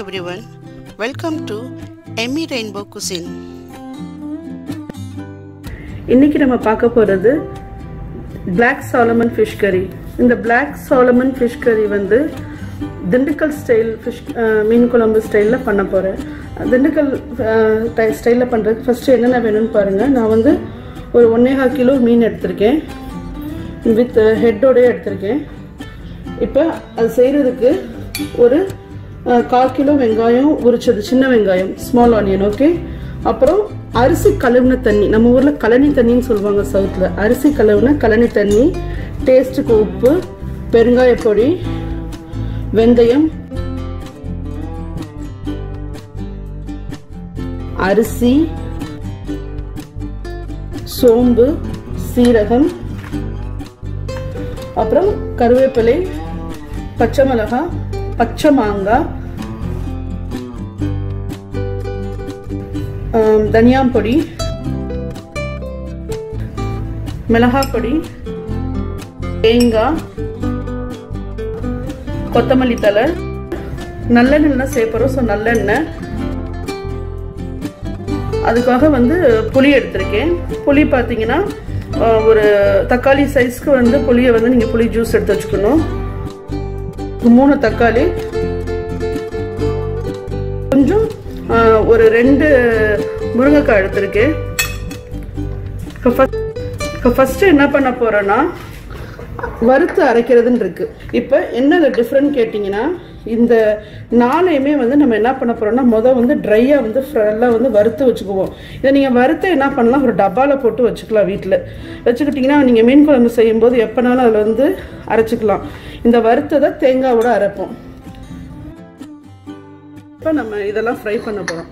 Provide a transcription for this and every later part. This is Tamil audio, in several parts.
everyone, welcome to Emmy Rainbow Cuisine. இன்னைக்கு நம்ம பார்க்க போகிறது பிளாக் சாலமன் ஃபிஷ் கறி இந்த பிளாக் சாலமன் ஃபிஷ் கறி வந்து திண்டுக்கல் ஸ்டைல் ஃபிஷ் மீன் குழம்பு ஸ்டைலில் பண்ண போகிறேன் திண்டுக்கல் ஸ்டைலில் பண்ணுறதுக்கு ஃபஸ்ட்டு என்னென்ன வேணும்னு பாருங்கள் நான் வந்து ஒரு ஒன்னேகா கிலோ மீன் எடுத்திருக்கேன் வித் ஹெட்டோடய எடுத்திருக்கேன் இப்போ அது செய்கிறதுக்கு ஒரு அஹ், கால் கிலோ வெங்காயம் உரிச்சது சின்ன வெங்காயம் ஸ்மால் ஆனியன் ஓகே அப்புறம் அரிசி கழுவுன தண்ணி நம்ம ஊரில் கழனி தண்ணின்னு சொல்லுவாங்க சவுத்தில் அரிசி கழுவுன கழனி தண்ணி டேஸ்ட்டுக்கு உப்பு பெருங்காய பொடி வெந்தயம் அரிசி சோம்பு சீரகம் அப்புறம் கருவேப்பிலை பச்சை மிளகாய் பச்சை மாங்காய் ஆம், தனியாம் பொடி மிளகாய் பொடி தேங்காய் கொத்தமல்லி தழை நல்லெண்ணெய் சேர்ப்பறோம் ஸோ நல்லெண்ணெய் அதுக்காக வந்து புளி எடுத்திருக்கேன் புளி பார்த்தீங்கன்னா ஆஹ், ஒரு தக்காளி சைஸ்க்கு வந்து புளியை வந்து நீங்கள் புளி ஜூஸ் எடுத்து வச்சுக்கணும் மூணு தக்காளி கொஞ்சம் ஆஹ், ஒரு ரெண்டு முருங்கைக்காய் எடுத்திருக்கேன் இப்போ ஃபஸ்ட்டு என்ன பண்ண போகிறேன்னா வறுத்து அரைக்கிறதுன்னு இருக்கு இப்போ என்ன டிஃப்ரெண்ட் கேட்டிங்கன்னா இந்த நாளையுமே வந்து நம்ம என்ன பண்ண போறோம்னா மொதல் வந்து ட்ரையாக வந்து ஃபுல்லாக வந்து வறுத்து வச்சுக்குவோம் இதை நீங்கள் வறுத்து என்ன பண்ணலாம் ஒரு டப்பாவில் போட்டு வச்சுக்கலாம் வீட்டில் வச்சுக்கிட்டிங்கன்னா நீங்கள் மீன் குழம்பு செய்யும்போது எப்போனாலும் அதில் வந்து அரைச்சிக்கலாம் இந்த வறுத்ததை தேங்காவோட அரைப்போம் இப்போ நம்ம இதெல்லாம் ஃப்ரை பண்ண போகிறோம்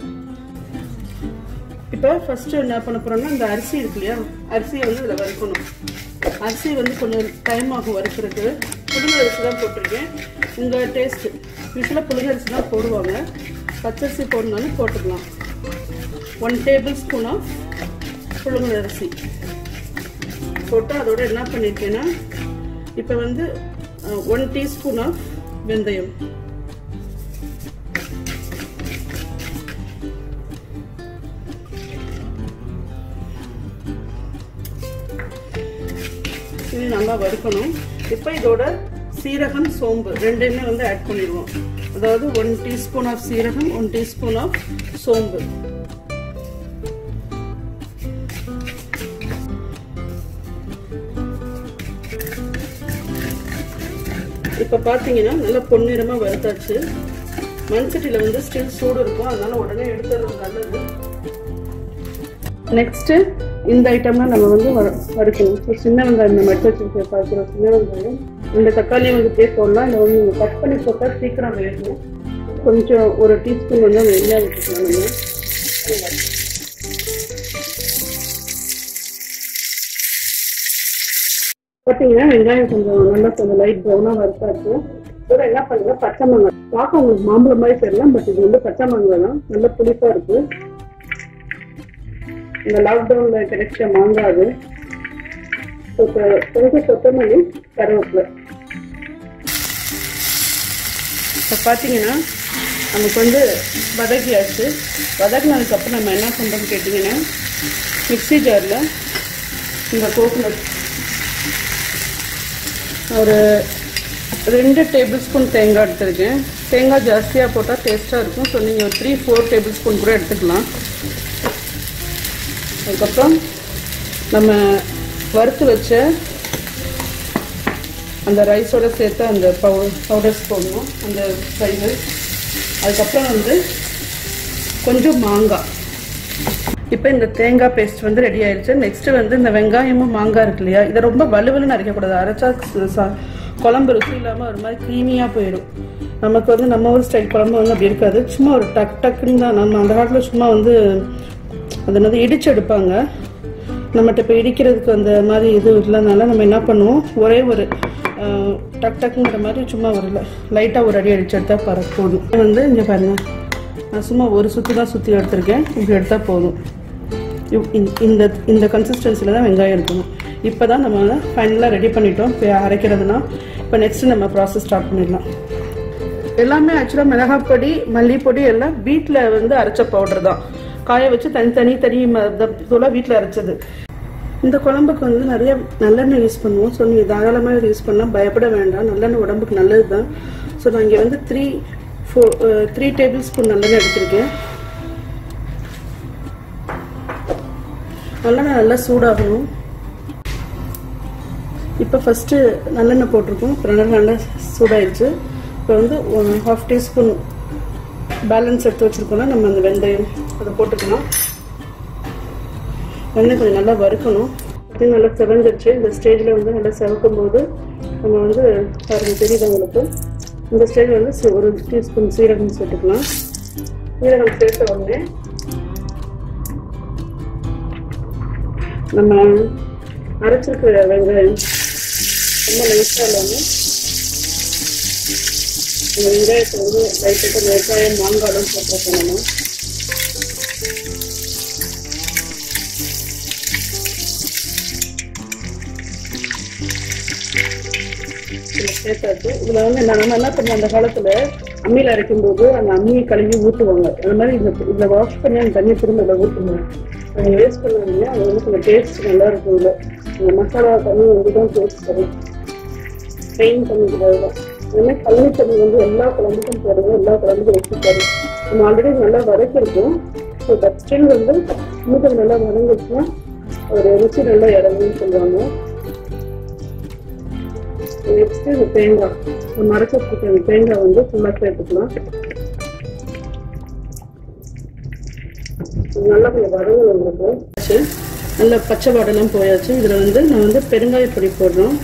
இப்போ ஃபஸ்ட்டு என்ன பண்ண போகிறோம்னா இந்த அரிசி இருக்கு இல்லையா அரிசியை வந்து இதில் வறுக்கணும் அரிசி வந்து கொஞ்சம் டைம் ஆகும் வறுக்கிறதுக்கு புழுங்க அரிசி தான் போட்டிருக்கேன் உங்கள் டேஸ்ட்டு யூஸ்வலாக புழுங்க அரிசி தான் போடுவாங்க பச்சரிசி போடணும்னாலும் போட்டுக்கலாம் ஒன் டேபிள் ஸ்பூன் ஆஃப் புழுங்கல் அரிசி போட்டு அதோட என்ன பண்ணியிருக்கேன்னா இப்போ வந்து ஒன் டீஸ்பூன் ஆஃப் வெந்தயம் இது நல்லா வறுக்கணும் இப்போ இதோட சீரகம் சோம்பு ரெண்டையுமே வந்து ஆட் பண்ணிடுவோம் அதாவது ஒன் டீஸ்பூன் ஆஃப் சீரகம் ஒன் டீஸ்பூன் ஆஃப் சோம்பு இப்போ பார்த்தீங்கன்னா நல்லா பொன்னிறமாக வறுத்தாச்சு மண் சட்டியில் வந்து ஸ்டில் சூடு இருக்கும் அதனால உடனே எடுத்துறது நல்லது நெக்ஸ்ட்டு இந்த ஐட்டம்லாம் நம்ம வந்து வறு- வறுக்கணும் ஸோ சின்ன வெங்காயம் நம்ம எடுத்து வச்சுருக்க பார்க்குறோம் சின்ன வெங்காயம் இந்த தக்காளியை வந்து இப்படியே போடலாம் இதை வந்து நீங்கள் கட் பண்ணி போட்டால் சீக்கிரம் வேகணும் கொஞ்சம் ஒரு டீஸ்பூன் வந்து வெங்காயம் வச்சுக்கலாம் நம்ம பார்த்தீங்கன்னா வெங்காயம் கொஞ்சம் நல்லா கொஞ்சம் லைட் ப்ரௌனாக வறுத்தாச்சு இதோட என்ன பண்ணுங்க பச்சை மாங்காய் பார்க்க உங்களுக்கு மாம்பழம் மாதிரி தெரியலாம் பட் இது வந்து பச்சை மாங்காய் தான் நல்ல புளிப்பாக இருக்குது இந்த லாக்டவுன்ல கிடைச்ச மாங்காய் அது கொத்த- கொஞ்சம் கொத்தமல்லி கருவேப்பிலை இப்போ பார்த்தீங்கன்னா நமக்கு வந்து வதக்கியாச்சு வதக்கினதுக்கப்புறம் நம்ம என்ன பண்ணுறோம்னு கேட்டிங்கன்னா மிக்ஸி ஜாரில் இந்த கோகனட் ஒரு ரெண்டு டேபிள் ஸ்பூன் தேங்காய் எடுத்திருக்கேன் தேங்காய் ஜாஸ்தியாக போட்டால் டேஸ்ட்டாக இருக்கும் ஸோ நீங்கள் ஒரு த்ரீ ஃபோர் டேபிள் ஸ்பூன் கூட எடுத்துக்கலாம் அதுக்கப்புறம் நம்ம வறுத்து வச்ச அந்த ரைஸோட சேர்த்து அந்த பவு பவுடர்ஸ் போடணும் அந்த ஃப்ரைகள் அதுக்கப்புறம் வந்து கொஞ்சம் மாங்காய் இப்போ இந்த தேங்காய் பேஸ்ட் வந்து ரெடி ஆயிடுச்சு நெக்ஸ்ட் வந்து இந்த வெங்காயமும் மாங்காய் இருக்கு இல்லையா இதை ரொம்ப வலுவலுன்னு அரைக்கக்கூடாது அரைச்சா ச- ச- குழம்பு ருசி இல்லாமல் ஒரு மாதிரி க்ரீமியாக போயிடும் நமக்கு வந்து நம்ம ஊர் ஸ்டைல் குழம்பு வந்து அப்படி இருக்காது சும்மா ஒரு டக் டக்குன்னு தான் நம்ம அந்த காலத்தில் சும்மா வந்து அது என்னது இடிச்சு எடுப்பாங்க நம்மகிட்ட இப்போ இடிக்கிறதுக்கு அந்த மாதிரி இது இல்லைனால நம்ம என்ன பண்ணுவோம் ஒரே ஒரு அஹ், டக் டக்குங்கிற மாதிரி சும்மா ஒரு லைட்டாக ஒரு அடி அடிச்சு எடுத்தா பர போதும் இது வந்து இங்கே பாருங்க நான் சும்மா ஒரு சுற்றி தான் சுற்றி எடுத்திருக்கேன் இப்படி எடுத்தால் போதும் இவ்- இந்த- இந்த இந்த கன்சிஸ்டன்சியில் தான் வெங்காயம் இருக்கணும் இப்போ தான் நம்ம ஃபைனலாக ரெடி பண்ணிட்டோம் இப்போ அரைக்கிறதுனா இப்போ நெக்ஸ்ட் நம்ம ப்ராசஸ் ஸ்டார்ட் பண்ணிடலாம் எல்லாமே ஆக்சுவலாக மிளகாய் பொடி மல்லிப்பொடி எல்லாம் வீட்டில் வந்து அரைச்ச பவுடர் தான் காய வச்சு தனித்தனி தனி தூளாக வீட்டில் அரைச்சது இந்த குழம்புக்கு வந்து நிறைய நல்லெண்ணெய் யூஸ் பண்ணுவோம் ஸோ நீங்கள் தாராளமாக யூஸ் பண்ணால் பயப்பட வேண்டாம் நல்லெண்ணெய் உடம்புக்கு நல்லது தான் ஸோ நான் இங்கே வந்து three four three tablespoon நல்லெண்ணெய் எடுத்திருக்கேன் நல்லெண்ணெய் நல்லா சூடாகணும் இப்போ ஃபஸ்ட்டு நல்லெண்ணெய் போட்டிருக்கோம் இப்போ நல்லா நல்லா சூடாயிடுச்சு இப்போ வந்து ஹாஃப் டீஸ்பூன் பேலன்ஸ் எடுத்து வச்சுருக்கோம்னா நம்ம அந்த வெந்தயம் அதை போட்டுக்கலாம் வெண்ணெய் கொஞ்சம் நல்லா வறுக்கணும் அது நல்லா செவந்துருச்சு இந்த ஸ்டேஜில் வந்து நல்லா செவக்கும் போது நம்ம வந்து பாருங்க தெரியுது உங்களுக்கு இந்த ஸ்டேஜில் வந்து சி- ஒரு டீஸ்பூன் சீரகம் சேர்த்துக்கலாம் சீரகம் சேர்த்த உடனே நம்ம அரைச்சிருக்கிற வெங்காயம் ரொம்ப நைஸாக இல்லாமல் இந்த வெங்காயத்தை வந்து லைட்டாக வெங்காயம் மாங்காயம் போட்டு நம்ம இதில் சேர்த்தாச்சு இதில் வந்து என்ன நம்ம என்ன பண்ணுவோம் அந்த காலத்தில் அம்மியில் அரைக்கும்போது அந்த அம்மியை கழுவி ஊற்றுவாங்க அந்த மாதிரி இந்த இதில் வாஷ் பண்ணி அந்த தண்ணியை திரும்ப இதில் ஊற்றுவாங்க நீங்கள் வேஸ்ட் பண்ணுவீங்க அது வந்து கொஞ்சம் டேஸ்ட் நல்லா இருக்கும் இதில் இந்த மசாலா தண்ணி வந்து தான் டேஸ்ட் தரும் பெயின் பண்ணிக்கிறது தான் அதே கல்லி தண்ணி வந்து எல்லா குழம்புக்கும் போடுங்க எல்லா குழம்புக்கும் வச்சு தரும் நம்ம ஆல்ரெடி நல்லா வதக்கிருக்கோம் ஸோ பட் ஸ்டில் வந்து இன்னும் கொஞ்சம் நல்லா வதங்கிச்சுன்னா ஒரு ருசி நல்லா இறங்குன்னு சொல்லுவாங்க நெக்ஸ்ட் இந்த தேங்காய் நம்ம அரைச்சி வச்சுருக்க இந்த தேங்காய் வந்து ஃபுல்லாக சேர்த்துக்கலாம் இது நல்லா கொஞ்சம் வதங்க உங்களுக்கு நல்ல பச்சை வாடெல்லாம் போயாச்சு இதில் வந்து நான் வந்து பெருங்காய பொடி போடுறோம்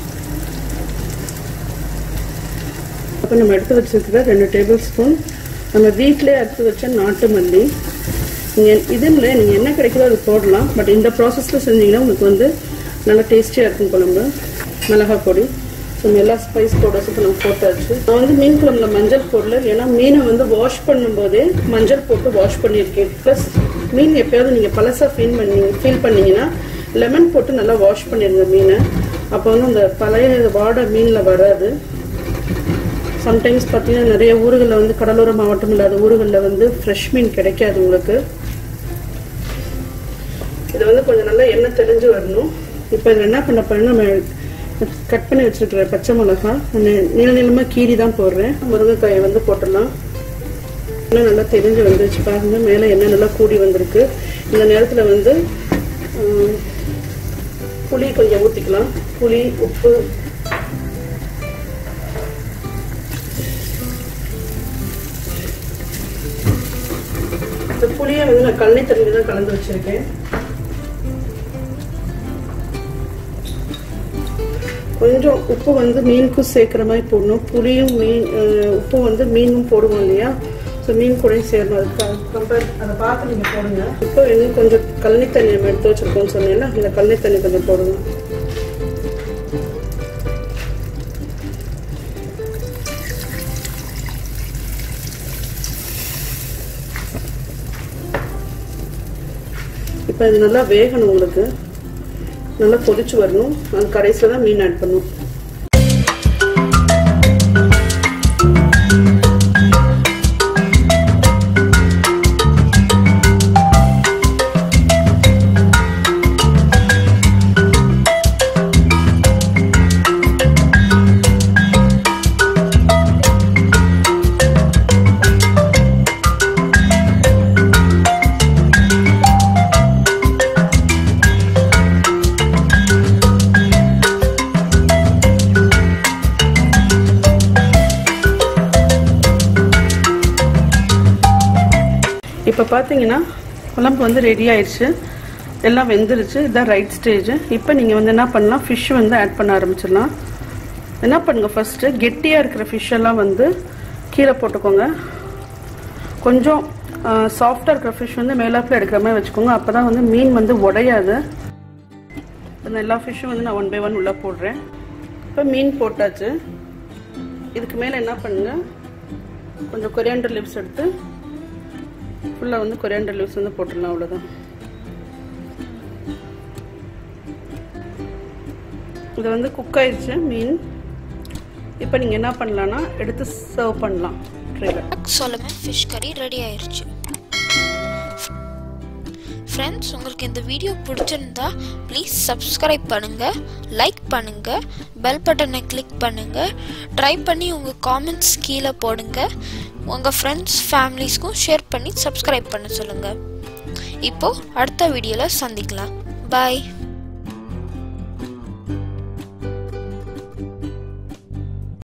அப்போ நம்ம எடுத்து வச்சிருக்கிற ரெண்டு டேபிள் ஸ்பூன் நம்ம வீட்டிலே அரைச்சி வச்ச நாட்டு மல்லி நீங்கள் இதில் நீங்கள் என்ன கிடைக்குதோ அது போடலாம் பட் இந்த ப்ராசஸில் செஞ்சீங்கன்னா உங்களுக்கு வந்து நல்லா டேஸ்டியாக இருக்கும் குழம்பு மிளகாய் பொடி ஸோ எல்லா ஸ்பைஸ் பவுடர்ஸும் இப்போ நம்ம போட்டாச்சு நான் வந்து மீன் குழம்புல மஞ்சள் போடல ஏன்னா மீனை வந்து வாஷ் பண்ணும்போதே மஞ்சள் போட்டு வாஷ் பண்ணியிருக்கேன் ப்ளஸ் மீன் எப்பயாவது நீங்கள் பழசாக ஃபீல் பண்ணி ஃபீல் பண்ணீங்கன்னா லெமன் போட்டு நல்லா வாஷ் பண்ணிடுங்க மீனை அப்போ வந்து அந்த பழைய வாடை மீனில் வராது சம்டைம்ஸ் பார்த்தீங்கன்னா நிறைய ஊர்களில் வந்து கடலோர மாவட்டம் இல்லாத ஊர்களில் வந்து ஃப்ரெஷ் மீன் கிடைக்காது உங்களுக்கு இது வந்து கொஞ்சம் நல்லா எண்ணெய் தெளிஞ்சு வரணும் இப்போ இதில் என்ன பண்ண போறேன்னா நம்ம கட் பண்ணி வச்சிருக்கிற பச்சை மிளகா நான் நீள நீளமாக கீரி தான் போடுறேன் முருங்கைக்காயை வந்து போட்டுடலாம் இன்னும் நல்லா தெரிஞ்சு வந்துருச்சு பாருங்க மேலே எண்ணெய் நல்லா கூடி வந்திருக்கு இந்த நேரத்தில் வந்து ஆம், புளி கொஞ்சம் ஊற்றிக்கலாம் புளி உப்பு இந்த புளியை வந்து நான் கண்ணை தண்ணி தான் கலந்து வச்சிருக்கேன் கொஞ்சம் உப்பு வந்து மீனுக்கும் சேர்க்குற மாதிரி போடணும் புளியும் மீன் அஹ், உப்பு வந்து மீனும் போடுவோம் இல்லையா ஸோ மீன் கூட சேரணும் அதுக்கு கம்பேர் அதை பார்த்து நீங்கள் போடுங்க இப்போ இன்னும் கொஞ்சம் கழனி தண்ணி நம்ம எடுத்து வச்சிருக்கோம்னு சொன்னீங்கன்னா இந்த கழனி தண்ணி கொஞ்சம் போடுங்க இப்போ இது நல்லா வேகணும் உங்களுக்கு நல்லா கொதிச்சு வரணும் அது கடைசியில் தான் மீன் ஆட் பண்ணும் இப்போ பார்த்தீங்கன்னா குழம்பு வந்து ரெடி ஆயிடுச்சு எல்லாம் வெந்துருச்சு இதுதான் ரைட் ஸ்டேஜ் இப்போ நீங்கள் வந்து என்ன பண்ணலாம் ஃபிஷ் வந்து ஆட் பண்ண ஆரம்பிச்சிடலாம் என்ன பண்ணுங்கள் ஃபஸ்ட்டு கெட்டியாக இருக்கிற fish எல்லாம் வந்து கீழே போட்டுக்கோங்க கொஞ்சம் சாஃப்டாக இருக்கிற ஃபிஷ் வந்து மேலாப்பில் எடுக்கிற மாதிரி வச்சுக்கோங்க அப்போ தான் வந்து மீன் வந்து உடையாது இந்த எல்லா ஃபிஷ்ஷும் வந்து நான் ஒன் பை ஒன் உள்ளே போடுறேன் இப்போ மீன் போட்டாச்சு இதுக்கு மேலே என்ன பண்ணுங்க கொஞ்சம் கொரியாண்டர் லிப்ஸ் எடுத்து ஃபுல்லாக வந்து கொரியாண்டர் லீவ்ஸ் வந்து போட்டுடலாம் அவ்வளோதான் இது வந்து குக் ஆயிடுச்சு மீன் இப்போ நீங்கள் என்ன பண்ணலான்னா எடுத்து சர்வ் பண்ணலாம் ட்ரேல சோலமன் ஃபிஷ் கறி ரெடி ஆயிருச்சு ஃப்ரெண்ட்ஸ் உங்களுக்கு இந்த வீடியோ பிடிச்சிருந்தா ப்ளீஸ் சப்ஸ்கிரைப் பண்ணுங்க லைக் பண்ணுங்க பெல் பட்டனை கிளிக் பண்ணுங்க ட்ரை பண்ணி உங்கள் காமெண்ட்ஸ் கீழே போடுங்க உங்கள் ஃப்ரெண்ட்ஸ் ஃபேமிலிஸ்க்கும் ஷேர் பண்ணி சப்ஸ்கிரைப் பண்ண சொல்லுங்கள் இப்போ அடுத்த வீடியோவில் சந்திக்கலாம் பாய்